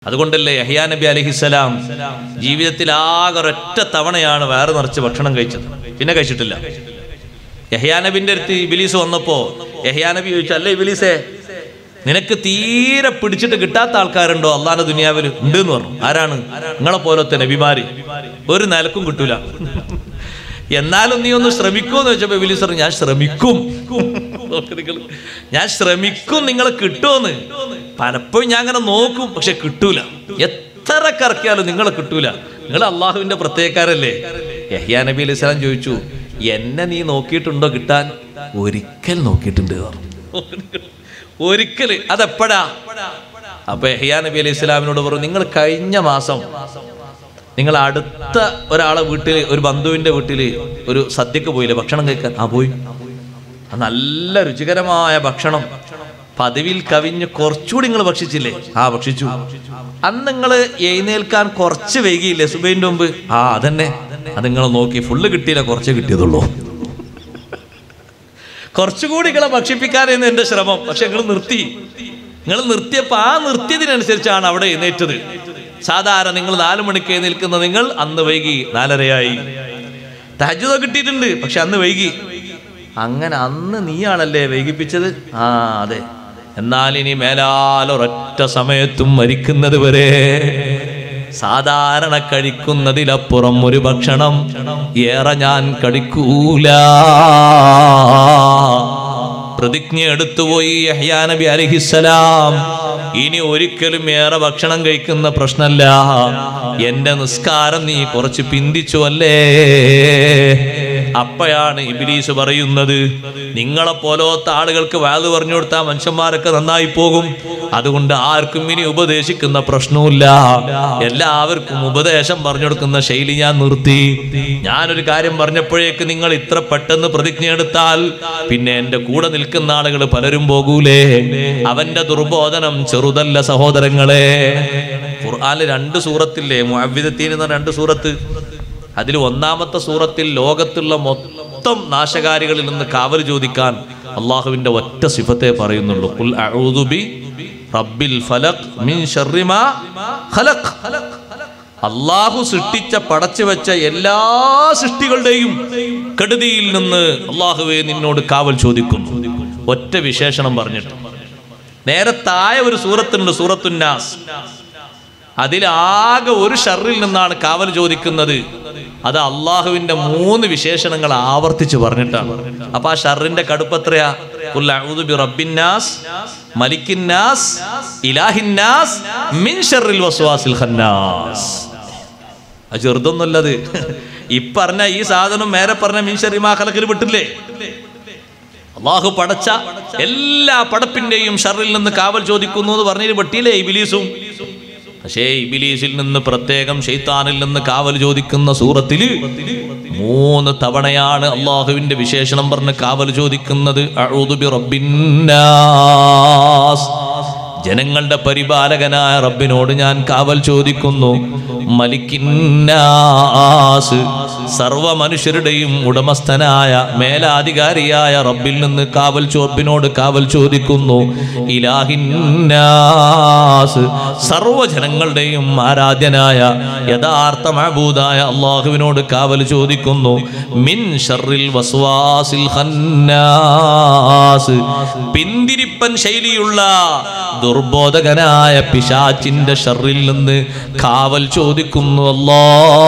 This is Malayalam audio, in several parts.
അതുകൊണ്ടല്ലേ യഹ്യാ നബി അലഹിസ്സലാം ജീവിതത്തിൽ ആകെ ഒരൊറ്റ തവണയാണ് വയറ് നിറച്ച് ഭക്ഷണം കഴിച്ചത് പിന്നെ കഴിച്ചിട്ടില്ല യഹ്യാ നബിന്റെ അടുത്ത് ഇബിലീസ് വന്നപ്പോ യഹ്യാ നബി ചോദിച്ചു അല്ലേ ഇബിലീസേ നിനക്ക് തീരെ പിടിച്ചിട്ട് കിട്ടാത്ത ആൾക്കാരുണ്ടോ അള്ളാന്റെ ദുനിയാവിൽ ഉണ്ട് എന്ന് പറഞ്ഞു ആരാണ് നിങ്ങളെ പോലത്തെ നബിമാര് ഒരു നിലക്കും കിട്ടൂല എന്നാലും നീ ഒന്ന് ശ്രമിക്കുമെന്ന് വെച്ചപ്പോ ഇബിലീസ് പറഞ്ഞു ഞാൻ ശ്രമിക്കും നോക്ക് നിങ്ങള്. ഞാൻ ശ്രമിക്കും നിങ്ങളെ കിട്ടുമെന്ന് പലപ്പോഴും ഞാൻ അങ്ങനെ നോക്കും പക്ഷെ കിട്ടൂല എത്ര കറക്കിയാലും നിങ്ങളെ കിട്ടൂല നിങ്ങൾ അള്ളാഹുവിന്റെ പ്രത്യേകക്കാരല്ലേ യഹ്യാ നബി അലൈഹി സ്വലാം ചോദിച്ചു എന്നെ നീ നോക്കിയിട്ടുണ്ടോ കിട്ടാൻ ഒരിക്കൽ നോക്കിയിട്ടുണ്ട് എന്ന് പറഞ്ഞു. ഒരിക്കല് അതെപ്പോഴാ അപ്പൊ യഹ്യാ നബി അലൈഹി സ്വലാമിനോട് പറഞ്ഞു നിങ്ങൾ കഴിഞ്ഞ മാസം നിങ്ങൾ അടുത്ത ഒരാളെ വീട്ടിൽ ഒരു ബന്ധുവിന്റെ വീട്ടിൽ ഒരു സദ്യക്ക് പോയില്ലേ ഭക്ഷണം കഴിക്കാൻ ആ പോയി ആ നല്ല രുചികരമായ ഭക്ഷണം പതിവിൽ കവിഞ്ഞ് കുറച്ചുകൂടി നിങ്ങൾ ഭക്ഷിച്ചില്ലേ ആ ഭക്ഷിച്ചു അന്ന് നിങ്ങൾ എഴുന്നേൽക്കാൻ കുറച്ച് വൈകിയില്ലേ സുബൈന്റെ മുമ്പ് ആ അതന്നെ അത് നിങ്ങൾ നോക്കി ഫുള്ള് കിട്ടിയില്ല കുറച്ച് കിട്ടിയതുള്ളൂ കുറച്ചുകൂടി നിങ്ങളെ ഭക്ഷിപ്പിക്കാനായിരുന്നു എന്റെ ശ്രമം പക്ഷെ നിങ്ങൾ നിർത്തി നിങ്ങൾ നിർത്തിയപ്പോ ആ നിർത്തിയതിനനുസരിച്ചാണ് അവിടെ എഴുന്നേറ്റത് സാധാരണ നിങ്ങൾ നാലു മണിക്ക് എഴുന്നേൽക്കുന്ന നിങ്ങൾ അന്ന് വൈകി നാലരയായി തഹജുദ കിട്ടിയിട്ടുണ്ട് പക്ഷെ അന്ന് വൈകി അങ്ങനെ അന്ന് നീയാണല്ലേ വൈകിപ്പിച്ചത് ആ അതെ എന്നാൽ ഇനി മേലാൽ ഒരൊറ്റ സമയത്തും മരിക്കുന്നത് വരെ സാധാരണ കഴിക്കുന്നതിലപ്പുറം ഒരു ഭക്ഷണം ഏറെ ഞാൻ കഴിക്കൂല പ്രതിജ്ഞ എടുത്തുപോയി യഹ്യാ നബി അലഹിസലാം ഇനി ഒരിക്കലും ഏറെ ഭക്ഷണം കഴിക്കുന്ന പ്രശ്നമല്ല എന്റെ നിസ്കാരം നീ കുറച്ച് പിന്തിച്ചു അല്ലേ അപ്പോഴാണ് ഇബിലീസ് പറയുന്നത് നിങ്ങളെ പോലത്തെ ആളുകൾക്ക് വാത് പറഞ്ഞു കൊടുത്താൽ മനുഷ്യന്മാരൊക്കെ നന്നായി പോകും അതുകൊണ്ട് ആർക്കും ഇനി ഉപദേശിക്കുന്ന പ്രശ്നവുമില്ല എല്ലാവർക്കും ഉപദേശം പറഞ്ഞു കൊടുക്കുന്ന ശൈലി ഞാൻ നിർത്തി ഞാനൊരു കാര്യം പറഞ്ഞപ്പോഴേക്ക് നിങ്ങൾ ഇത്ര പെട്ടെന്ന് പ്രതിജ്ഞ എടുത്താൽ പിന്നെ എന്റെ കൂടെ നിൽക്കുന്ന ആളുകൾ പലരും പോകൂലേ അവന്റെ ദുർബോധനം ചെറുതല്ല സഹോദരങ്ങളെ ഖുർആാനിൽ രണ്ട് സൂറത്തില്ലേ മുഅവ്വിദത്തീൻ എന്ന രണ്ട് സൂറത്ത് അതിൽ ഒന്നാമത്തെ സൂറത്തിൽ ലോകത്തുള്ള മൊത്തം നാശകാരികളിൽ നിന്ന് കാവൽ ചോദിക്കാൻ അള്ളാഹുവിന്റെ ഒറ്റ സിഫത്തെ പറയുന്നുള്ളൂ ഖുൽ അഊദു ബി റബ്ബിൽ ഫലഖ് മിൻ ശർരി മാ ഖലഖ് അള്ളാഹു സൃഷ്ടിച്ച പടച്ചു വെച്ച എല്ലാ സൃഷ്ടികളുടെയും കെടുതിയിൽ നിന്ന് അള്ളാഹുവെ നിന്നോട് കാവൽ ചോദിക്കുന്നു ഒറ്റ വിശേഷണം പറഞ്ഞിട്ട് നേരെ താഴെ ഒരു സൂറത്തുണ്ട് സൂറത്തുന്നാസ് അതിലാകെ ഒരു ഷറിൽ നിന്നാണ് കാവൽ ചോദിക്കുന്നത് അത് അള്ളാഹുവിന്റെ മൂന്ന് വിശേഷണങ്ങൾ ആവർത്തിച്ച് പറഞ്ഞിട്ടാണ് അപ്പൊ ആ ഷറിന്റെ കടുപ്പത്രയാ ഖുൽ അഊദു ബി റബ്ബിന്നാസ് മലിക്കിന്നാസ് ഇലാഹിന്നാസ് മിൻ ഷർറിൽ വസ്വാസിൽ ഖന്നാസ് അത് ചെറുതൊന്നുമല്ലത് ഈ പറഞ്ഞ ഈ സാധനം മേരെ പറഞ്ഞ മിൻ ഷർറി മാ ഖലഖിൽ വിട്ടില്ലേ അള്ളാഹു പടച്ച എല്ലാ പടപ്പിന്റെയും ഷറിൽ നിന്ന് കാവൽ ചോദിക്കുന്നു എന്ന് പറഞ്ഞതിന് വെട്ടിയില്ലേ ഇബിലീസും പക്ഷേ ഇബിലീസിൽ നിന്ന് പ്രത്യേകം ഷെയ്ത്താനിൽ നിന്ന് കാവൽ ചോദിക്കുന്ന സൂറത്തില് മൂന്ന് തവണയാണ് അള്ളാഹുവിന്റെ വിശേഷണം പറഞ്ഞ് കാവൽ ചോദിക്കുന്നത് അഊദു ബി റബ്ബിന്നാസ്. ജനങ്ങളുടെ പരിപാലകനായ റബ്ബിനോട് ഞാൻ കാവൽ ചോദിക്കുന്നു മലിക്കിന്നാസ് സർവ മനുഷ്യരുടെയും ഉടമസ്ഥനായ മേലാധികാരിയായ റബ്ബിൽ നിന്ന് കാവൽ ചോപ്പിനോട് കാവൽ ചോദിക്കുന്നു ഇലാഹിന്നാസ് സർവ ജനങ്ങളുടെയും ആരാധ്യനായ യഥാർത്ഥ മഹബൂദായ അള്ളാഹുവിനോട് കാവൽ ചോദിക്കുന്നു മിൻ ഷർറിൽ വസ്വാസിൽ ഖന്നാസ് പിന്തിരിപ്പൻ ശൈലിയുള്ള ദുർബോധകനായ പിശാച്ചിന്റെ ഷറിൽ നിന്ന് കാവൽ ചോദിക്കുന്നു അല്ലാ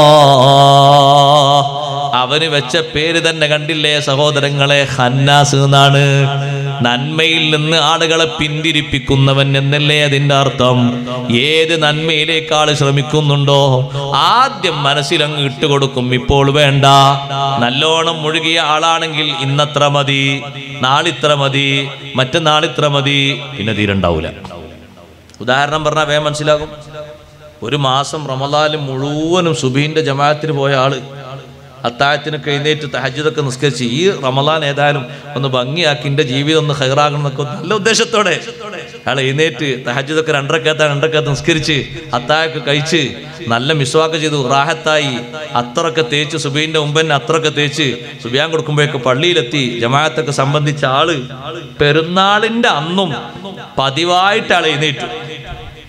അവന് വെച്ച പേര് തന്നെ കണ്ടില്ലേ സഹോദരങ്ങളെ ഹന്നാസ് എന്നാണ് നന്മയിൽ നിന്ന് ആളുകളെ പിന്തിരിപ്പിക്കുന്നവൻ എന്നല്ലേ അതിന്റെ അർത്ഥം ഏത് നന്മയിലേക്കാൾ ശ്രമിക്കുന്നുണ്ടോ ആദ്യം മനസ്സിലങ്ങ് ഇട്ടുകൊടുക്കും ഇപ്പോൾ വേണ്ട നല്ലോണം മുഴുകിയ ആളാണെങ്കിൽ ഇന്നത്ര മതി നാളിത്ര മതി മറ്റന്നാളിത്ര മതി പിന്നെ തീരണ്ടാവൂല ഉദാഹരണം പറഞ്ഞാൽ വേഗം മനസ്സിലാകും ഒരു മാസം റമദാല് മുഴുവനും സുബീന്റെ ജമാഅത്തിന് പോയ ആള് അത്താഴത്തിനൊക്കെ എഴുന്നേറ്റ് തഹജ്ജുദൊക്കെ നിസ്കരിച്ച് ഈ റമദാൻ ഏതായാലും ഒന്ന് ഭംഗിയാക്കി എൻ്റെ ജീവിതം ഒന്ന് ഹൈറാകണം എന്നൊക്കെ നല്ല ഉദ്ദേശത്തോടെ അയാൾ എഴുന്നേറ്റ് തഹജ്ജുദൊക്കെ രണ്ടരക്കകത്ത് രണ്ടരക്കകത്ത് നിസ്കരിച്ച് അത്താഴൊക്കെ കഴിച്ച് നല്ല മിസ്വാക്ക് ചെയ്തു റാഹത്തായി അത്രയൊക്കെ തേച്ച് സുബീന്റെ മുമ്പ് തന്നെ അത്രയൊക്കെ തേച്ച് സുബിയാൻ കൊടുക്കുമ്പോഴൊക്കെ പള്ളിയിലെത്തി ജമാഅത്തൊക്കെ സംബന്ധിച്ച ആള് പെരുന്നാളിന്റെ അന്നും പതിവായിട്ട് ആൾ എഴുന്നേറ്റു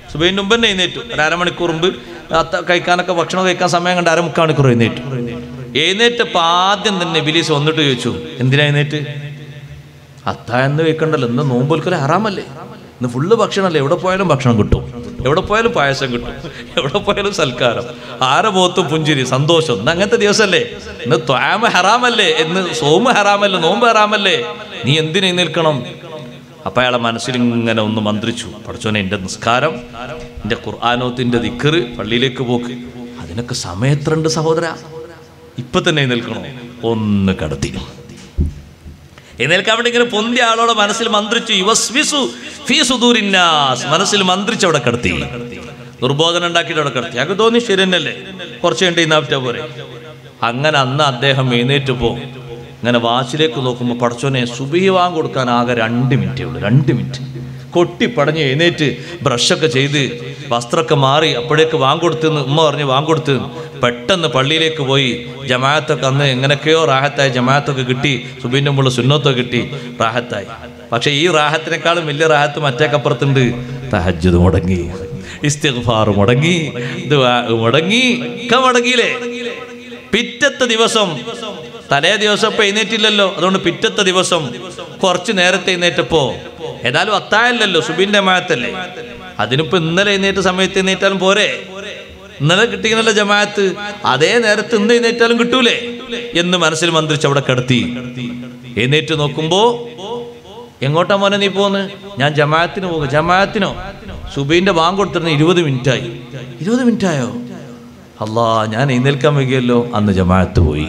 സുബൈൻ്റെ മുമ്പ് തന്നെ എഴുന്നേറ്റു ഒരു അരമണിക്കൂർ മുമ്പ് അത്ത- കഴിക്കാനൊക്കെ ഭക്ഷണം കഴിക്കാൻ സമയം കണ്ട് അരമുക്കാൽ മണിക്കൂർ എഴുന്നേറ്റു എഴുന്നേറ്റപ്പോൾ ആദ്യം തന്നെ ബിലീസ് വന്നിട്ട് ചോദിച്ചു എന്തിനാ എഴുന്നേറ്റ് അത്തായെന്ന് വെക്കണ്ടല്ലോ ഇന്ന് നോമ്പൊൽക്കൊരു ഹറാമല്ലേ ഇന്ന് ഫുള്ള് ഭക്ഷണമല്ലേ എവിടെ പോയാലും ഭക്ഷണം കിട്ടും എവിടെ പോയാലും പായസം കിട്ടും എവിടെ പോയാലും സൽക്കാരം ആരെ മുഖത്തും പുഞ്ചിരി സന്തോഷം ഇന്ന് അങ്ങനത്തെ ദിവസമല്ലേ ഇന്ന് ത്വാമ ഹറാമല്ലേ ഇന്ന് സോമ ഹറാമല്ലേ നോമ്പ് ഹറാമല്ലേ നീ എന്തിനു നിൽക്കണം അപ്പൊ അയാളെ മനസ്സിൽ ഇങ്ങനെ ഒന്ന് മന്ത്രിച്ചു പഠിച്ചോനെ എൻ്റെ നിസ്കാരം എൻ്റെ ഖുർആാനോത്തിന്റെ ദിക്കറ് പള്ളിയിലേക്ക് പോക്ക് അതിനൊക്കെ സമയത്തുണ്ട് സഹോദര ഇപ്പൊ തന്നെ നിൽക്കണോ ഒന്ന് കടത്തി എഴുന്നേൽക്കാൻ വേണ്ടി ഇങ്ങനെ പൊന്തിയ ആളോടെ മനസ്സിൽ മന്ത്രിച്ചു യുവസ്വിസു ഫീ സുദൂരിന്നാസ് മനസ്സിൽ മന്ത്രിച്ച് അവിടെ കിടത്തി ദുർബോധനം ഉണ്ടാക്കിയിട്ട് അവിടെ കിടത്തി അതൊക്കെ തോന്നി ശരി തന്നെയല്ലേ കുറച്ച് കഴിഞ്ഞ് ഇന്നാപ്റ്റ പോരെ അങ്ങനെ അന്ന് അദ്ദേഹം എഴുന്നേറ്റ് പോ ഇങ്ങനെ വാച്ചിലേക്ക് നോക്കുമ്പോൾ പടച്ചോനെ സുബീവാൻ കൊടുക്കാൻ ആകെ രണ്ട് മിനിറ്റേ ഉള്ളൂ രണ്ട് മിനിറ്റ് കൊട്ടി പടഞ്ഞ് എഴുന്നേറ്റ് ബ്രഷൊക്കെ ചെയ്ത് വസ്ത്രമൊക്കെ മാറി അപ്പോഴേക്ക് വാങ്ങിക്കൊടുത്തെന്ന് ഉമ്മ പറഞ്ഞ് വാങ്ങിക്കൊടുത്ത് പെട്ടെന്ന് പള്ളിയിലേക്ക് പോയി ജമാഅത്തൊക്കെ അന്ന് എങ്ങനെയൊക്കെയോ റാഹത്തായി ജമാഅത്തൊക്കെ കിട്ടി സുബീൻ്റെ മുകളിൽ സുന്നത്തൊക്കെ കിട്ടി റാഹത്തായി പക്ഷേ ഈ റാഹത്തിനേക്കാളും വലിയ റാഹത്ത് മറ്റേക്കപ്പുറത്തുണ്ട് തഹജ്ജുദ് മുടങ്ങി ഇസ്തിഗ്ഫാർ മുടങ്ങി ദുആ മുടങ്ങി ഒക്കെ മുടങ്ങിയില്ലേ പിറ്റത്തെ ദിവസം തലേ ദിവസം ഇപ്പൊ എഴുന്നേറ്റില്ലല്ലോ അതുകൊണ്ട് പിറ്റത്തെ ദിവസം കുറച്ച് നേരത്തെ എഴുന്നേറ്റപ്പോ ഏതായാലും അത്തായല്ലോ സുബിന്റെ മായത്തല്ലേ അതിനിപ്പോ ഇന്നലെ എഴുന്നേറ്റ സമയത്ത് എഴുന്നേറ്റാലും പോരെ ഇന്നലെ കിട്ടിയെന്നല്ല ജമാഅത്ത് അതേ നേരത്ത് ഇന്ന് എഴുന്നേറ്റാലും കിട്ടൂലേ എന്ന് മനസ്സിൽ മന്ത്രിച്ച് അവിടെ കിടത്തി എഴുന്നേറ്റ് നോക്കുമ്പോ എങ്ങോട്ടാ മോനെ നീ പോന്ന് ഞാൻ ജമാഅത്തിന് പോകും ജമാഅത്തിനോ സുബൈന്റെ ബാങ്ക് കൊടുത്തിരുന്ന ഇരുപത് മിനിറ്റായി ഇരുപത് മിനിറ്റായോ അല്ലാ ഞാൻ എഴുന്നേൽക്കാൻ വൈകിയല്ലോ അന്ന് ജമാഅത്ത് പോയി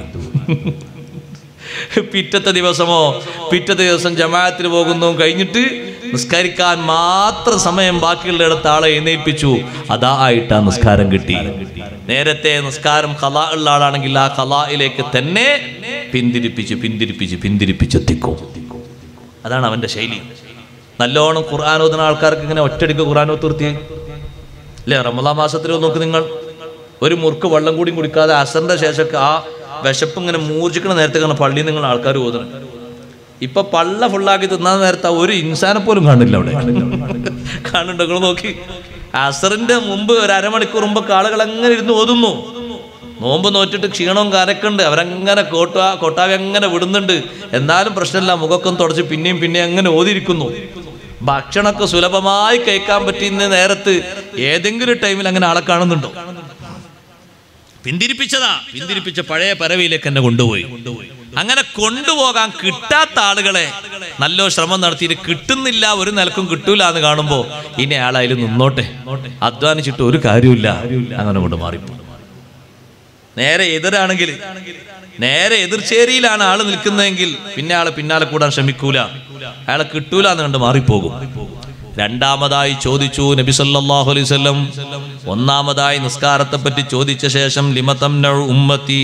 പിറ്റത്തെ ദിവസമോ പിറ്റത്തെ ദിവസം ജമാഅത്തിന് പോകുന്നു കഴിഞ്ഞിട്ട് നിസ്കരിക്കാൻ മാത്രം സമയം ബാക്കിയുള്ളിടത്ത് ആളെ എഴുന്നേൽപ്പിച്ചു അതാ ആയിട്ട് ആ നിസ്കാരം കിട്ടി നേരത്തെ നിസ്കാരം കലാ ഉള്ള ആളാണെങ്കിൽ ആ കലായിലേക്ക് തന്നെ പിന്തിരിപ്പിച്ച് പിന്തിരിപ്പിച്ച് പിന്തിരിപ്പിച്ചെത്തിക്കും അതാണ് അവന്റെ ശൈലി നല്ലോണം ഖുർആൻ ഓതുന്ന ആൾക്കാർക്ക് ഇങ്ങനെ ഒറ്റടിക്ക് ഖുർആൻ തീർത്തി അല്ലേ റമദാ മാസത്തിൽ നോക്ക് നിങ്ങൾ ഒരു മുറുക്ക് വെള്ളം കൂടി കുടിക്കാതെ അസറിന്റെ ശേഷമൊക്കെ ആ വിശപ്പ് ഇങ്ങനെ മൂർജിക്കണ നേരത്തെ കാണാൻ പള്ളിയിൽ നിങ്ങൾ ആൾക്കാർ ഓതണം ഇപ്പൊ പള്ള ഫുള്ളാക്കി തിന്നാൻ നേരത്തെ ആ ഒരു ഇൻസാനെ പോലും കാണില്ല അവിടെ കാണുന്നുണ്ടോ നിങ്ങൾ നോക്കി അസറിന്റെ മുമ്പ് ഒരു അരമണിക്കൂർ മുമ്പ് ആളുകൾ അങ്ങനെ ഇരുന്ന് ഓതുന്നു നോമ്പ് നോറ്റിട്ട് ക്ഷീണവും കരക്കുണ്ട് അവരങ്ങനെ കോട്ട കൊട്ടാവി അങ്ങനെ വിടുന്നുണ്ട് എന്നാലും പ്രശ്നമില്ല മുഖക്കം തുടച്ച് പിന്നെയും പിന്നെയും അങ്ങനെ ഓതിരിക്കുന്നു ഭക്ഷണമൊക്കെ സുലഭമായി കഴിക്കാൻ പറ്റുന്ന നേരത്ത് ഏതെങ്കിലും ടൈമിൽ അങ്ങനെ ആളെ കാണുന്നുണ്ടോ പിന്തിരിപ്പിച്ചതാ പിന്തിരിപ്പിച്ച പഴയ പരവിയിലേക്ക് എന്നെ കൊണ്ടുപോയി അങ്ങനെ കൊണ്ടുപോകാൻ കിട്ടാത്ത ആളുകളെ നല്ലോ ശ്രമം നടത്തിയിട്ട് കിട്ടുന്നില്ല ഒരു നിലക്കും കിട്ടൂല എന്ന് കാണുമ്പോ ഇനി ആളതിൽ നിന്നോട്ടെ അധ്വാനിച്ചിട്ട് ഒരു കാര്യമില്ല അങ്ങനെ കൊണ്ട് മാറിപ്പോ നേരെ എതിരാണെങ്കിൽ നേരെ എതിർചേരിയിലാണ് ആള് നിൽക്കുന്നതെങ്കിൽ പിന്നെ ആളെ പിന്നാലെ കൂടാൻ ശ്രമിക്കൂല അയാളെ കിട്ടൂല എന്ന് കണ്ട് മാറിപ്പോകും രണ്ടാമതായി ചോദിച്ചു നബി സല്ലല്ലാഹു അലൈഹി വസല്ലം ഒന്നാമതായി നിസ്കാരത്തെ പറ്റി ചോദിച്ച ശേഷം ലിമതം ഉമ്മത്തി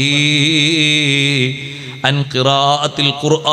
അൻ ഖിറാഅത്തിൽ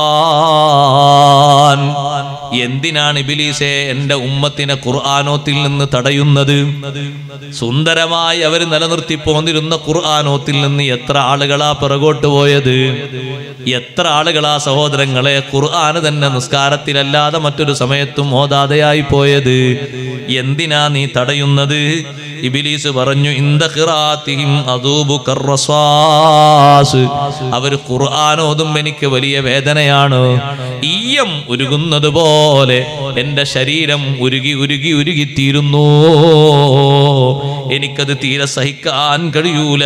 ഖുർആൻ എന്തിനാണ് ഇബിലീസെ എൻ്റെ ഉമ്മത്തിനെ ഖുർആാനോത്തിൽ നിന്ന് തടയുന്നത് സുന്ദരമായി അവർ നിലനിർത്തി പോന്നിരുന്ന ഖുർആാനോത്തിൽ നിന്ന് എത്ര ആളുകളാ പിറകോട്ട് പോയത് എത്ര ആളുകളാ സഹോദരങ്ങളെ ഖുർആന് തന്നെ നിസ്കാരത്തിലല്ലാതെ മറ്റൊരു സമയത്തും ഓതാതെയായി പോയത് എന്തിനാ നീ തടയുന്നത് ഇബിലീസ് പറഞ്ഞു ഇന്ത ഖിറാത്തിഹിം അദൂബു കർറസാസ് അവർ ഖുർആൻ ഓതും എനിക്ക് വലിയ വേദനയാണ് ഈയം ഉരുകുന്നത് പോലെ എൻ്റെ ശരീരം ഉരുകി ഉരുകി ഉരുകിത്തീരുന്നു എനിക്കത് തീരെ സഹിക്കാൻ കഴിയൂല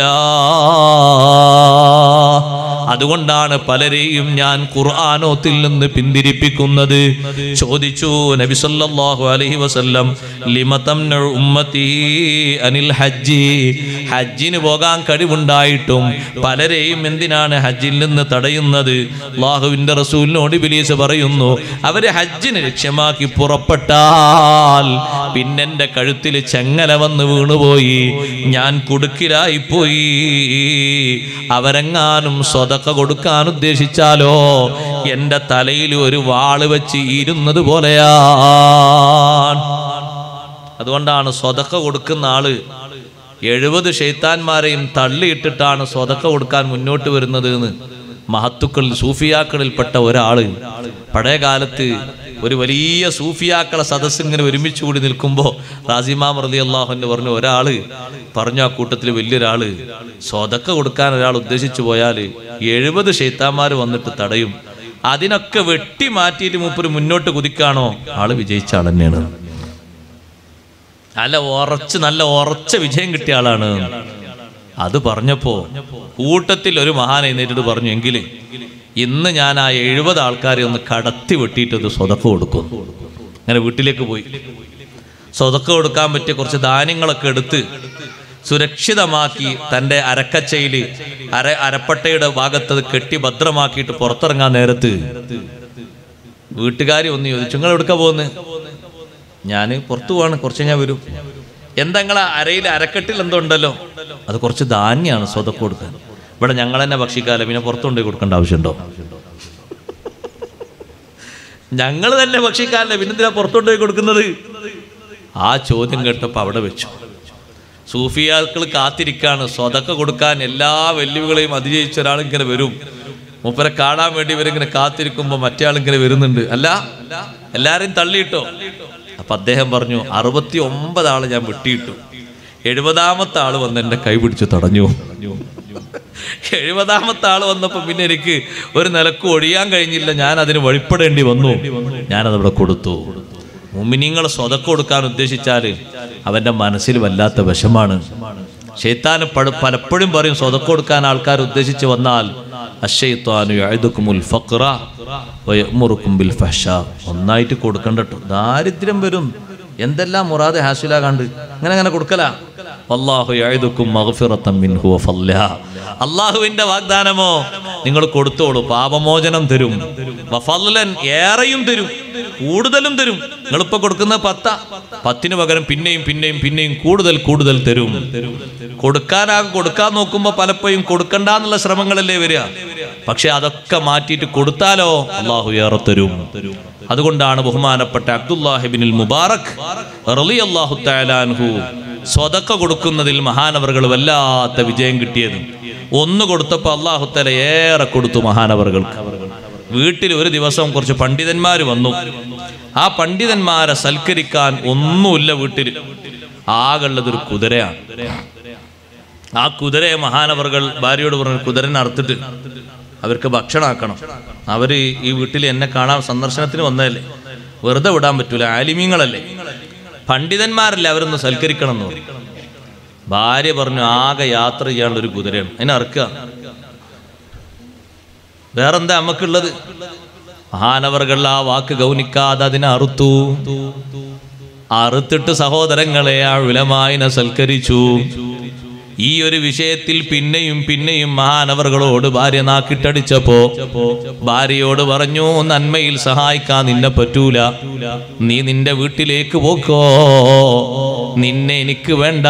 അതുകൊണ്ടാണ് പലരെയും ഞാൻ ഖുർആാനോത്തിൽ നിന്ന് പിന്തിരിപ്പിക്കുന്നത് ചോദിച്ചു നബി സല്ലല്ലാഹു അലൈഹി വസല്ലം ലിമതം ഉമ്മത്തി അനിൽ ഹജ്ജി ഹജ്ജിന് പോകാൻ കഴിവുണ്ടായിട്ടും പലരെയും എന്തിനാണ് ഹജ്ജിൽ നിന്ന് തടയുന്നത് അള്ളാഹുവിന്റെ റസൂലിനോട് ബിലീസ് പറയുന്നു അവര് ഹജ്ജിന് ലക്ഷ്യമാക്കി പുറപ്പെട്ടാൽ പിന്നെന്റെ കഴുത്തിൽ ചെങ്ങല വന്ന് വീണുപോയി ഞാൻ കുടുക്കിലായി പോയി അവരെങ്ങാനും സ്വതക്ക കൊടുക്കാൻ ഉദ്ദേശിച്ചാലോ എന്റെ തലയിൽ ഒരു വാള് വെച്ച് ഇരുന്നത് പോലെയാണ് അതുകൊണ്ടാണ് സ്വതക്ക കൊടുക്കുന്ന ആള് എഴുപത് ഷെയ്ത്താന്മാരെയും തള്ളിയിട്ടിട്ടാണ് സ്വതക്ക കൊടുക്കാൻ മുന്നോട്ട് വരുന്നത് എന്ന് മഹത്തുക്കളിൽ സൂഫിയാക്കളിൽപ്പെട്ട ഒരാള് പഴയ കാലത്ത് ഒരു വലിയ സൂഫിയാക്കളെ സദസ്സ് ഇങ്ങനെ ഒരുമിച്ച് കൂടി നിൽക്കുമ്പോൾ റാസിമാം റലി അള്ളാഹുന്ന് പറഞ്ഞു ഒരാള് പറഞ്ഞു ആ കൂട്ടത്തിൽ വലിയൊരാള് സ്വതക്ക കൊടുക്കാൻ ഒരാൾ ഉദ്ദേശിച്ചു പോയാൽ എഴുപത് ഷെയ്ത്താന്മാർ വന്നിട്ട് തടയും അതിനൊക്കെ വെട്ടി മാറ്റിയിട്ട് മൂപ്പര് മുന്നോട്ട് കുതിക്കാണോ ആള് വിജയിച്ച ആൾ തന്നെയാണ് നല്ല ഉറച്ച് നല്ല ഉറച്ച വിജയം കിട്ടിയ ആളാണ് അത് പറഞ്ഞപ്പോ കൂട്ടത്തിൽ ഒരു മഹാൻ എഴുന്നേറ്റിട്ട് പറഞ്ഞു എങ്കിൽ ഇന്ന് ഞാൻ ആ എഴുപത് ആൾക്കാരെ ഒന്ന് കടത്തി വെട്ടിയിട്ടത് സ്വതക്ക കൊടുക്കും അങ്ങനെ വീട്ടിലേക്ക് പോയി സ്വതക്ക കൊടുക്കാൻ പറ്റിയ കുറച്ച് ധാന്യങ്ങളൊക്കെ എടുത്ത് സുരക്ഷിതമാക്കി തൻ്റെ അരക്കച്ചയിൽ അര അരപ്പട്ടയുടെ ഭാഗത്ത് അത് കെട്ടി ഭദ്രമാക്കിയിട്ട് പുറത്തിറങ്ങാൻ നേരത്ത് വീട്ടുകാരി ഒന്ന് ചോദിച്ചു നിങ്ങൾ എവിടുക്ക പോകുന്നത് ഞാൻ പുറത്തു പോവാണ് കുറച്ച് ഞാൻ വരും എന്താ നിങ്ങളെ അരയിൽ അരക്കെട്ടിൽ എന്തോ ഉണ്ടല്ലോ അത് കുറച്ച് ധാന്യമാണ് സ്വതക്ക് കൊടുക്കാൻ ഇവിടെ ഞങ്ങൾ തന്നെ ഭക്ഷിക്കാലം പിന്നെ പുറത്തുകൊണ്ടേ കൊടുക്കേണ്ട ആവശ്യമുണ്ടോ ഞങ്ങൾ തന്നെ ഭക്ഷിക്കാല്ലേ പിന്നെ എന്തിനാ പുറത്തുകൊണ്ടുപോയി കൊടുക്കുന്നത് ആ ചോദ്യം കേട്ടപ്പോൾ അവിടെ വെച്ചു സൂഫിയാക്കൾ കാത്തിരിക്കാണ് സ്വതക്ക കൊടുക്കാൻ എല്ലാ വെല്ലുവിളികളെയും അതിജയിച്ച ഒരാൾ ഇങ്ങനെ വരും മൂപ്പരെ കാണാൻ വേണ്ടി ഇവരിങ്ങനെ കാത്തിരിക്കുമ്പോൾ മറ്റേ ആളിങ്ങനെ വരുന്നുണ്ട് അല്ല എല്ലാരെയും തള്ളിയിട്ടോ അപ്പൊ അദ്ദേഹം പറഞ്ഞു അറുപത്തി ഒമ്പത് ആള് ഞാൻ വെട്ടിയിട്ടു എഴുപതാമത്തെ ആള് വന്ന് എന്റെ കൈ പിടിച്ച് തടഞ്ഞു എഴുപതാമത്തെ ആള് വന്നപ്പോ പിന്നെ എനിക്ക് ഒരു നിലക്ക് ഒഴിയാൻ കഴിഞ്ഞില്ല ഞാൻ അതിന് വഴിപ്പെടേണ്ടി വന്നു ഞാനതവിടെ കൊടുത്തു മുമിനിങ്ങൾ സ്വതക്ക കൊടുക്കാൻ ഉദ്ദേശിച്ചാല് അവന്റെ മനസ്സിൽ വല്ലാത്ത വിഷമാണ് ഷെയ്ത്താന് പട- പലപ്പോഴും പറയും സ്വതക്ക കൊടുക്കാൻ ആൾക്കാർ ഉദ്ദേശിച്ച് വന്നാൽ അശ്ശൈത്വാനു യഅ്ദുക്കുമുൽ ഫഖ്റ വയഅ്മുറുക്കും ബിൽ ഫഹ്ശാ ഒന്നായിട്ട് കൊടുക്കണ്ടട്ടോ ദാരിദ്ര്യം വരും എന്തെല്ലാം മുറാദ് ഹാസില കണ്ട് അങ്ങനെ അങ്ങനെ കൊടുക്കല വല്ലാഹു യഅ്ദുക്കും മഗ്ഫിറത്തൻ മിൻഹു വഫല്ല അള്ളാഹുവിന്റെ വാഗ്ദാനമോ നിങ്ങൾ കൊടുത്തോളൂ പാപമോചനം തരും വഫല്ലൻ ഏറെയും തരും കൂടുതലും തരും നിങ്ങളിപ്പോ കൊടുക്കുന്ന പത്ത പത്തിന് പകരം പിന്നെയും പിന്നെയും പിന്നെയും കൂടുതൽ കൂടുതൽ തരും കൊടുക്കാനാകെ കൊടുക്കാൻ നോക്കുമ്പോ പലപ്പോഴും കൊടുക്കണ്ടെന്നുള്ള ശ്രമങ്ങളല്ലേ വരിക പക്ഷെ അതൊക്കെ മാറ്റിയിട്ട് കൊടുത്താലോ അള്ളാഹു ഏറെ തരും അതുകൊണ്ടാണ് ബഹുമാനപ്പെട്ട അബ്ദുല്ലാഹിബിനിൽ മുബാറക് റളിയല്ലാഹു തആലാൻഹു സ്വതക്ക കൊടുക്കുന്നതിൽ മഹാനവറുകൾ വല്ലാത്ത വിജയം കിട്ടിയത് ഒന്ന് കൊടുത്തപ്പോൾ അള്ളാഹുത്തല ഏറെ കൊടുത്തു മഹാനവറുകൾക്ക് വീട്ടിൽ ഒരു ദിവസം കുറച്ച് പണ്ഡിതന്മാർ വന്നു ആ പണ്ഡിതന്മാരെ സൽക്കരിക്കാൻ ഒന്നുമില്ല വീട്ടിൽ ആകുള്ളതൊരു കുതിരയാണ് ആ കുതിരയെ മഹാനവറുകൾ ഭാര്യയോട് പറഞ്ഞു കുതിരനെ അറുത്തിട്ട് അവർക്ക് ഭക്ഷണമാക്കണം അവര് ഈ വീട്ടിൽ എന്നെ കാണാൻ സന്ദർശനത്തിന് വന്നതല്ലേ വെറുതെ വിടാൻ പറ്റൂല ആലിമീങ്ങളല്ലേ പണ്ഡിതന്മാരല്ലേ അവരൊന്ന് സൽക്കരിക്കണം എന്ന് പറഞ്ഞു ഭാര്യ പറഞ്ഞു ആകെ യാത്ര ചെയ്യാനുള്ള ഒരു കുതിരയാണ് അതിനെ അറുക്കുക വേറെന്താ നമുക്കുള്ളത് മഹാനവറുകൾ ആ വാക്ക് ഗൗനിക്കാതെ അതിനെ അറുത്തു അറുത്തിട്ട് സഹോദരങ്ങളെ ആ വിലമായിനെ സൽക്കരിച്ചു ഈ ഒരു വിഷയത്തിൽ പിന്നെയും പിന്നെയും മഹാനവറുകളോട് ഭാര്യ നാക്കിട്ടടിച്ചപ്പോ ഭാര്യയോട് പറഞ്ഞു നന്മയിൽ സഹായിക്കാൻ നിന്നെ പറ്റൂല നീ നിന്റെ വീട്ടിലേക്ക് പോക്കോ നിന്നെ എനിക്ക് വേണ്ട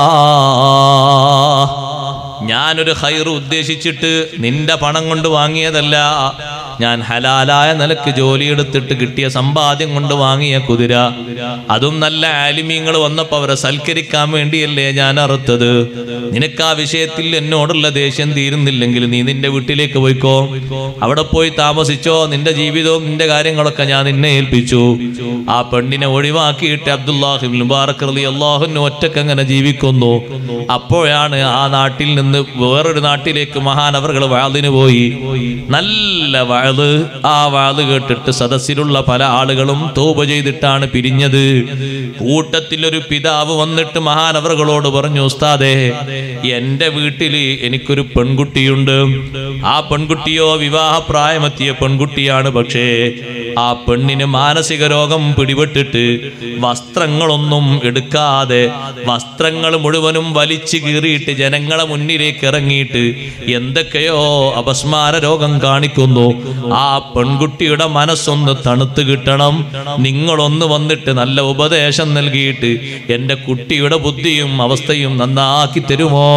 ഞാനൊരു ഹൈറ് ഉദ്ദേശിച്ചിട്ട് നിന്റെ പണം കൊണ്ട് വാങ്ങിയതല്ല ഞാൻ ഹലാലായ നിലക്ക് ജോലിയെടുത്തിട്ട് കിട്ടിയ സമ്പാദ്യം കൊണ്ട് വാങ്ങിയ കുതിര അതും നല്ല ആലിമീങ്ങൾ വന്നപ്പോ അവരെ സൽക്കരിക്കാൻ വേണ്ടിയല്ലേ ഞാൻ അറുത്തത് നിനക്ക് ആ വിഷയത്തിൽ എന്നോടുള്ള ദേഷ്യം തീരുന്നില്ലെങ്കിൽ നീ നിന്റെ വീട്ടിലേക്ക് പോയിക്കോ അവിടെ പോയി താമസിച്ചോ നിന്റെ ജീവിതവും നിന്റെ കാര്യങ്ങളൊക്കെ ഞാൻ നിന്നെ ഏൽപ്പിച്ചു ആ പെണ്ണിനെ ഒഴിവാക്കിയിട്ട് അബ്ദുല്ലാഹിബിൻ മുബാറക് റളി അള്ളാഹുവിന് ഒറ്റക്ക് അങ്ങനെ ജീവിക്കുന്നു അപ്പോഴാണ് ആ നാട്ടിൽ നിന്ന് വേറൊരു നാട്ടിലേക്ക് മഹാനവറുകൾ വാതിന് പോയി നല്ല വാത് ആ വാത് കേട്ടിട്ട് സദസ്സിലുള്ള പല ആളുകളും തോപ ചെയ്തിട്ടാണ് പിരിഞ്ഞത് കൂട്ടത്തിൽ ഒരു പിതാവ് വന്നിട്ട് മഹാനവറുകളോട് പറഞ്ഞു ഉസ്താദേ എന്റെ വീട്ടില് എനിക്കൊരു പെൺകുട്ടിയുണ്ട് ആ പെൺകുട്ടിയോ വിവാഹപ്രായമെത്തിയ പെൺകുട്ടിയാണ് പക്ഷേ ആ പെണ്ണിന് മാനസിക രോഗം പിടിപെട്ടിട്ട് വസ്ത്രങ്ങളൊന്നും എടുക്കാതെ വസ്ത്രങ്ങൾ മുഴുവനും വലിച്ചു കീറിയിട്ട് ജനങ്ങളെ മുന്നിലേക്ക് ഇറങ്ങിയിട്ട് എന്തൊക്കെയോ അപസ്മാര രോഗം കാണിക്കുന്നു ആ പെൺകുട്ടിയുടെ മനസ്സൊന്ന് തണുത്ത് കിട്ടണം നിങ്ങളൊന്ന് വന്നിട്ട് നല്ല ഉപദേശം നൽകിയിട്ട് എൻ്റെ കുട്ടിയുടെ ബുദ്ധിയും അവസ്ഥയും നന്നാക്കി തരുമോ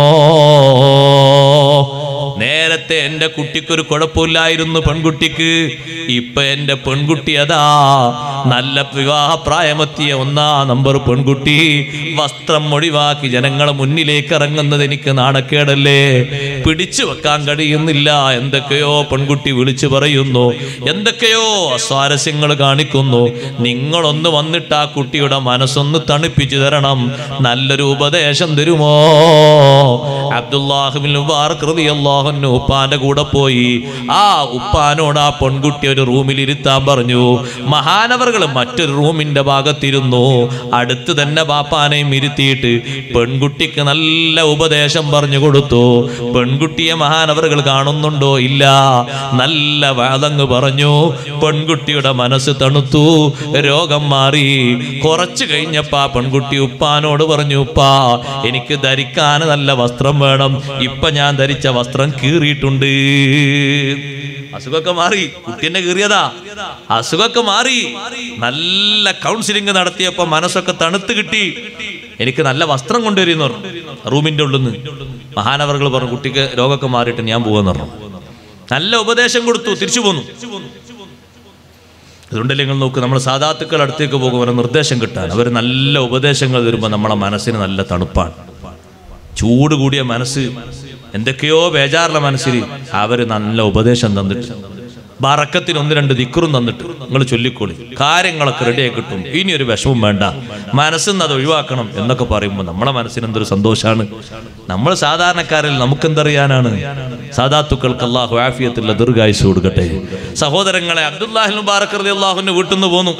നേരത്തെ എൻ്റെ കുട്ടിക്കൊരു കുഴപ്പമില്ലായിരുന്നു പെൺകുട്ടിക്ക് ഇപ്പൊ എൻ്റെ പെൺകുട്ടി അതാ നല്ല വിവാഹപ്രായമെത്തിയ ഒന്നാം നമ്പർ പെൺകുട്ടി വസ്ത്രം ഒഴിവാക്കി ജനങ്ങളെ മുന്നിലേക്ക് ഇറങ്ങുന്നത് എനിക്ക് നാണക്കേടല്ലേ പിടിച്ചു വെക്കാൻ കഴിയുന്നില്ല എന്തൊക്കെയോ പെൺകുട്ടി വിളിച്ചു പറയുന്നു എന്തൊക്കെയോ അസ്വാരസ്യങ്ങൾ കാണിക്കുന്നു നിങ്ങളൊന്ന് വന്നിട്ട് ആ കുട്ടിയുടെ മനസ്സൊന്ന് തണുപ്പിച്ചു തരണം നല്ലൊരു ഉപദേശം തരുമോ അബ്ദുല്ലാഹിബിൻ മുബാറക് റളിയല്ലാഹു ഉപ്പാന്റെ കൂടെ പോയി ആ ഉപ്പാനോട് ആ പെൺകുട്ടി ഒരു റൂമിൽ ഇരുത്താൻ പറഞ്ഞു മഹാനവറുകൾ മറ്റൊരു റൂമിന്റെ ഭാഗത്തിരുന്നു അടുത്ത് തന്നെ ബാപ്പാനെയും ഇരുത്തിയിട്ട് പെൺകുട്ടിക്ക് നല്ല ഉപദേശം പറഞ്ഞു കൊടുത്തു പെൺകുട്ടിയെ മഹാനവറുകൾ കാണുന്നുണ്ടോ ഇല്ല നല്ല വാദങ്ങ് പറഞ്ഞു പെൺകുട്ടിയുടെ മനസ്സ് തണുത്തു രോഗം മാറി കുറച്ചു കഴിഞ്ഞപ്പോ ആ പെൺകുട്ടി ഉപ്പാനോട് പറഞ്ഞു ഉപ്പാ എനിക്ക് ധരിക്കാൻ നല്ല വസ്ത്രം വേണം ഇപ്പൊ ഞാൻ ധരിച്ച വസ്ത്രം കീറിയിട്ടുണ്ട് അസുഖമൊക്കെ മാറി കുട്ടിനെ കീറിയതാ അസുഖമൊക്കെ മാറി നല്ല കൗൺസിലിംഗ് നടത്തിയപ്പോ മനസ്സൊക്കെ തണുത്ത് കിട്ടി എനിക്ക് നല്ല വസ്ത്രം കൊണ്ടുവരുന്നു പറഞ്ഞു റൂമിന്റെ ഉള്ളിൽ നിന്ന് മഹാനവറുകൾ പറഞ്ഞു കുട്ടിക്ക് രോഗമൊക്കെ മാറിയിട്ട് ഞാൻ പോവാന്ന് പറഞ്ഞു നല്ല ഉപദേശം കൊടുത്തു തിരിച്ചു പോന്നു അതുകൊണ്ടല്ലേ നിങ്ങൾ നോക്ക് നമ്മൾ സാധാത്തുക്കൾ അടുത്തേക്ക് പോകും അവരെ നിർദ്ദേശം കിട്ടാൻ അവർ നല്ല ഉപദേശങ്ങൾ തരുമ്പോൾ നമ്മളെ മനസ്സിന് നല്ല തണുപ്പാണ് ചൂട് കൂടിയ മനസ്സ് എന്തൊക്കെയോ ബേജാറുള്ള മനസ്സിൽ അവർ നല്ല ഉപദേശം തന്നിട്ട് ബറക്കത്തിന് ഒന്ന് രണ്ട് ദിക്കറും തന്നിട്ട് നിങ്ങൾ ചൊല്ലിക്കോളി കാര്യങ്ങളൊക്കെ റെഡിയായി കിട്ടും ഇനി ഒരു വിഷമം വേണ്ട മനസ്സിൽ നിന്ന് അത് ഒഴിവാക്കണം എന്നൊക്കെ പറയുമ്പോൾ നമ്മളെ മനസ്സിന് എന്തൊരു സന്തോഷമാണ് നമ്മൾ സാധാരണക്കാരിൽ നമുക്കെന്തറിയാനാണ് സാധാത്തുക്കൾക്ക് അള്ളാഹു ആഫിയത്തുള്ള ദീർഘായുസ് കൊടുക്കട്ടെ സഹോദരങ്ങളെ അബ്ദുല്ലാഹിൽ മുബാറക് റതി അള്ളാഹുവിന്റെ വീട്ടിൽ നിന്ന് പോന്നു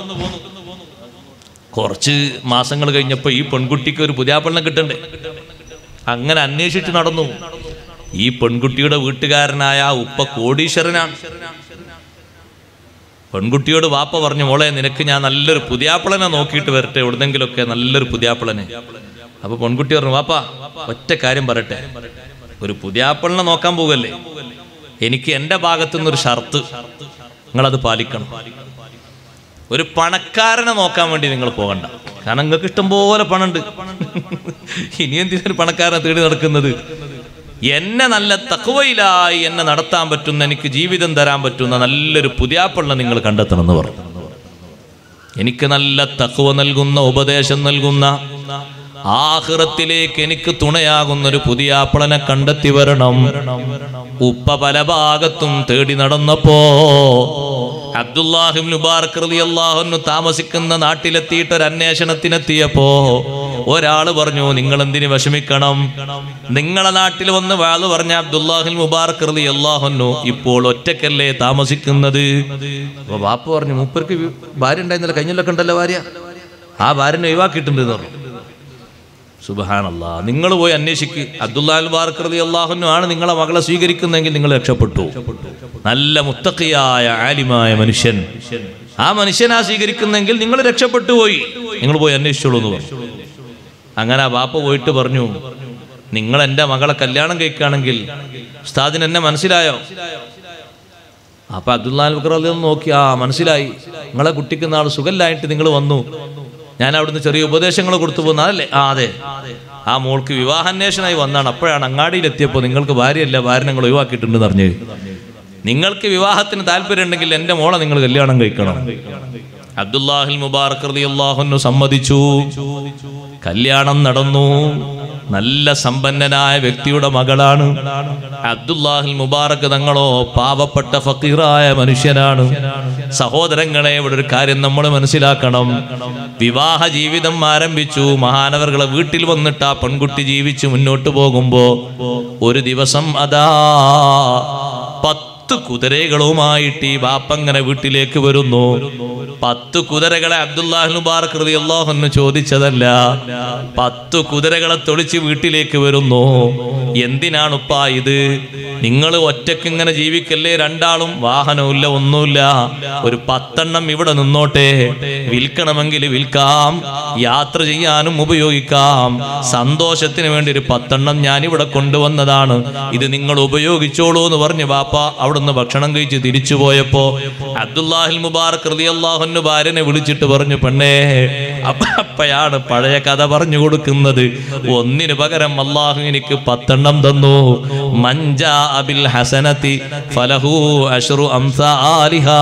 കുറച്ച് മാസങ്ങൾ കഴിഞ്ഞപ്പോൾ ഈ പെൺകുട്ടിക്ക് ഒരു പുതിയാപ്പള്ളം കിട്ടണ്ടേ അങ്ങനെ അന്വേഷിച്ച് നടന്നു ഈ പെൺകുട്ടിയുടെ വീട്ടുകാരനായ ആ ഉപ്പ കോടീശ്വരനാണ് പെൺകുട്ടിയോട് വാപ്പ പറഞ്ഞു മോളെ നിനക്ക് ഞാൻ നല്ലൊരു പുതിയാപ്പിളനെ നോക്കിയിട്ട് വരട്ടെ എവിടുന്നെങ്കിലൊക്കെ നല്ലൊരു പുതിയാപ്പിളനെ അപ്പൊ പെൺകുട്ടി പറഞ്ഞു വാപ്പ ഒറ്റ കാര്യം പറയട്ടെ ഒരു പുതിയാപ്പിളനെ നോക്കാൻ പോകല്ലേ എനിക്ക് എന്റെ ഭാഗത്തു നിന്നൊരു ഷർത്ത് നിങ്ങളത് പാലിക്കണം ഒരു പണക്കാരനെ നോക്കാൻ വേണ്ടി നിങ്ങൾ പോകണ്ട കാരണം നിങ്ങൾക്ക് ഇഷ്ടംപോലെ പണുണ്ട് ഇനി എന്തിനൊരു പണക്കാരനെ തേടി നടക്കുന്നത് എന്നെ നല്ല തക്കവയിലായി എന്നെ നടത്താൻ പറ്റുന്ന എനിക്ക് ജീവിതം തരാൻ പറ്റുന്ന നല്ലൊരു പുതിയാപ്പള്ള നിങ്ങൾ കണ്ടെത്തണം എന്ന് പറഞ്ഞു എനിക്ക് നല്ല തക്കവ നൽകുന്ന ഉപദേശം നൽകുന്ന ആഹ്റത്തിലേക്ക് എനിക്ക് തുണയാകുന്ന ഒരു പുതിയ ആപ്പിളനെ കണ്ടെത്തി വരണം ഉപ്പ പല ഭാഗത്തും തേടി നടന്നപ്പോ അബ്ദുല്ലാഹിം മുബാർക്ക് റളിയല്ലാഹു താമസിക്കുന്ന നാട്ടിലെത്തിയിട്ട് ഒരു അന്വേഷണത്തിനെത്തിയപ്പോ ഒരാള് പറഞ്ഞു നിങ്ങൾ എന്തിന് വിഷമിക്കണം നിങ്ങളെ നാട്ടിൽ വന്ന് വാള് പറഞ്ഞ അബ്ദുല്ലാഹിൽ മുബാർക്ക് റളിയല്ലാഹു ഇപ്പോൾ ഒറ്റക്കല്ലേ താമസിക്കുന്നത് അപ്പൊ ബാപ്പ പറഞ്ഞു മൂപ്പർക്ക് വി- ഭാര്യ ഉണ്ടായിരുന്നില്ല കഴിഞ്ഞല്ലൊക്കെ ഉണ്ടല്ലോ ഭാര്യ ആ ഭാര്യനെ ഒഴിവാക്കിയിട്ടുണ്ട് എന്ന് പറഞ്ഞു സുബഹാനല്ല നിങ്ങൾ പോയി അന്വേഷിക്ക് അബ്ദുല്ലാൽ ബാർക്കറതി അള്ളാഹുനു ആണ് നിങ്ങളെ മകളെ സ്വീകരിക്കുന്നെങ്കിൽ നിങ്ങൾ രക്ഷപ്പെട്ടു നല്ല മുത്തക്കിയായ ആലിമായ മനുഷ്യൻ ആ മനുഷ്യനാ സ്വീകരിക്കുന്നെങ്കിൽ നിങ്ങൾ രക്ഷപ്പെട്ടു പോയി നിങ്ങൾ പോയി അന്വേഷിച്ചോളൂ എന്ന് പറഞ്ഞു അങ്ങനെ ആ ബാപ്പ പോയിട്ട് പറഞ്ഞു നിങ്ങൾ എൻ്റെ മകളെ കല്യാണം കഴിക്കുകയാണെങ്കിൽ ഉസ്താദിന് എന്നെ മനസ്സിലായോ അപ്പൊ അബ്ദുല്ലാൽ ബക്കർ നോക്കി ആ മനസ്സിലായി നിങ്ങളെ കുട്ടിക്ക് നാൾ സുഖമില്ലായിട്ട് നിങ്ങൾ വന്നു ഞാൻ അവിടുന്ന് ചെറിയ ഉപദേശങ്ങൾ കൊടുത്തു പോന്നതല്ലേ ആ അതെ ആ മോൾക്ക് വിവാഹാന്വേഷണമായി വന്നാണ് അപ്പോഴാണ് അങ്ങാടിയിലെത്തിയപ്പോൾ നിങ്ങൾക്ക് ഭാര്യയല്ല ഭാര്യ നിങ്ങൾ ഒഴിവാക്കിയിട്ടുണ്ടെന്ന് അറിഞ്ഞത് നിങ്ങൾക്ക് വിവാഹത്തിന് താല്പര്യം ഉണ്ടെങ്കിൽ എൻ്റെ മോളെ നിങ്ങൾ കല്യാണം കഴിക്കണം അബ്ദുല്ലാഹിൽ മുബാറക് റളിയല്ലാഹു സമ്മതിച്ചു കല്യാണം നടന്നു നല്ല സമ്പന്നനായ വ്യക്തിയുടെ മകളാണ് അബ്ദുല്ലാഹിൽ മുബാറക് തങ്ങളോ പാവപ്പെട്ട ഫക്കീറായ മനുഷ്യനാണ് സഹോദരങ്ങളെ ഇവിടെ ഒരു കാര്യം നമ്മൾ മനസ്സിലാക്കണം വിവാഹ ജീവിതം ആരംഭിച്ചു മഹാനവർകളെ വീട്ടിൽ വന്നിട്ട് ആ പെൺകുട്ടി ജീവിച്ച് മുന്നോട്ട് പോകുമ്പോ ഒരു ദിവസം അതാ പത്ത് കുതിരകളുമായിട്ട് ഈ ബാപ്പങ്ങനെ വീട്ടിലേക്ക് വരുന്നു പത്ത് കുതിരകളെ അബ്ദുല്ലാഹ് മുബാറക് റളിയല്ലാഹു ചോദിച്ചതല്ല പത്ത് കുതിരകളെ തൊളിച്ച് വീട്ടിലേക്ക് വരുന്നു എന്തിനാണുപ്പാ ഇത് നിങ്ങൾ ഒറ്റക്ക് ഇങ്ങനെ ജീവിക്കല്ലേ രണ്ടാളും വാഹനമില്ല ഒന്നുമില്ല ഒരു പത്തെണ്ണം ഇവിടെ നിന്നോട്ടെ വിൽക്കണമെങ്കിൽ വിൽക്കാം യാത്ര ചെയ്യാനും ഉപയോഗിക്കാം സന്തോഷത്തിന് വേണ്ടി ഒരു പത്തെണ്ണം ഞാൻ ഇവിടെ കൊണ്ടുവന്നതാണ് ഇത് നിങ്ങൾ ഉപയോഗിച്ചോളൂ എന്ന് പറഞ്ഞ് ബാപ്പ അവിടുന്ന് ഭക്ഷണം കഴിച്ച് തിരിച്ചു പോയപ്പോ അബ്ദുല്ലാഹിൽ മുബാറക് റളിയല്ലാഹുവിന്റെ ഭാര്യനെ വിളിച്ചിട്ട് പറഞ്ഞു പെണ്ണേ അപ്പ അപ്പയാണ് പഴയ കഥ പറഞ്ഞു കൊടുക്കുന്നത് ഒന്നിനു പകരം അള്ളാഹു എനിക്ക് പത്തെണ്ണം തന്നു മഞ്ചാ അബിൽ ഹസനത്തി ഫലഹു അഷ്റു അംസാലിഹാ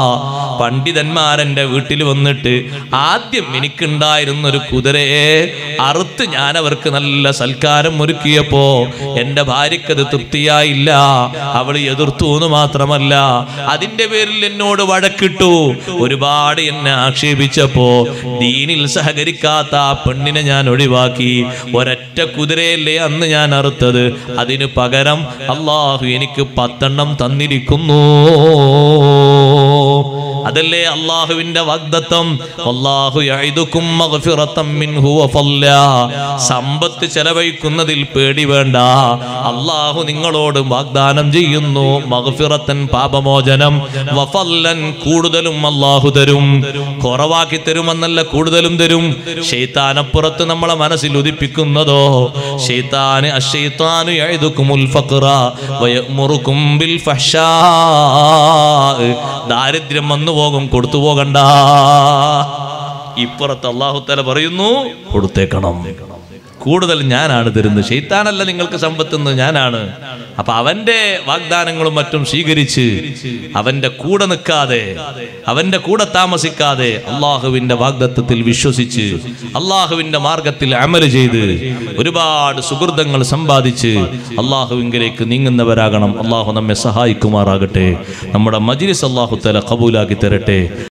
പണ്ഡിതന്മാരെന്റെ വീട്ടിൽ വന്നിട്ട് ആദ്യം എനിക്കുണ്ടായിരുന്ന ഒരു കുതിരയെ അറുത്ത് ഞാൻ അവർക്ക് നല്ല സൽക്കാരം ഒരുക്കിയപ്പോ എന്റെ ഭാര്യക്കത് തൃപ്തിയായില്ല അവൾ എതിർത്തു എന്ന് മാത്രമല്ല അതിന്റെ പേരിൽ എന്നോട് വഴക്കിട്ടു ഒരുപാട് എന്നെ ആക്ഷേപിച്ചപ്പോ ദീനിൽ സഹകരിക്കാത്ത ആ പെണ്ണിനെ ഞാൻ ഒഴിവാക്കി ഒരൊറ്റ കുതിരയല്ലേ അന്ന് ഞാൻ അറുത്തത് അതിനു പകരം അള്ളാഹു എനിക്ക് പത്തെണ്ണം തന്നിരിക്കുന്നു അതല്ലേ അള്ളാഹുവിന്റെ വാഗ്ദത്തം അള്ളാഹു യഅിദുക്കും മഗ്ഫിറത്തം മിൻഹു വഫല്ല സമ്പത്ത് ചെലവഴിക്കുന്നതിൽ പേടി വേണ്ട അള്ളാഹു നിങ്ങളോട് വാഗ്ദാനം ചെയ്യുന്നു മഗ്ഫിറത്തൻ പാപമോചനം വഫല്ലൻ കൂടുതലും അള്ളാഹു തരും കുറവാക്കി തരുമെന്നല്ല കൂടുതലും തരും ഷെയ്ത്താനപ്പുറത്ത് നമ്മളെ മനസ്സിൽ ഉദിപ്പിക്കുന്നതോ ഷെയ്ത്താന് അഷെയ്ത്താനു യഅിദുക്കുമുൽ ഫഖ്റ വയഅ്മുറുക്കും ബിൽ ഫഹ്ശാ ദാരിദ്ര്യം വന്നു പോകും കൊടുത്തു പോകണ്ട ഇപ്പുറത്ത് അള്ളാഹുത്തല പറയുന്നു കൊടുത്തേക്കണം കൂടുതൽ ഞാനാണ് തരുന്നത് ഷെയ്ത്താനല്ല നിങ്ങൾക്ക് സമ്പത്തുന്നത് ഞാനാണ് അപ്പൊ അവന്റെ വാഗ്ദാനങ്ങളും മറ്റും സ്വീകരിച്ച് അവന്റെ കൂടെ നിൽക്കാതെ അവന്റെ കൂടെ താമസിക്കാതെ അള്ളാഹുവിന്റെ വാഗ്ദത്വത്തിൽ വിശ്വസിച്ച് അള്ളാഹുവിന്റെ മാർഗത്തിൽ അമല് ചെയ്ത് ഒരുപാട് സുഹൃതങ്ങൾ സമ്പാദിച്ച് അള്ളാഹുവിങ്കിലേക്ക് നീങ്ങുന്നവരാകണം അള്ളാഹു നമ്മെ സഹായിക്കുമാറാകട്ടെ നമ്മുടെ മജിലിസ് അള്ളാഹു തല കബൂലാക്കി തരട്ടെ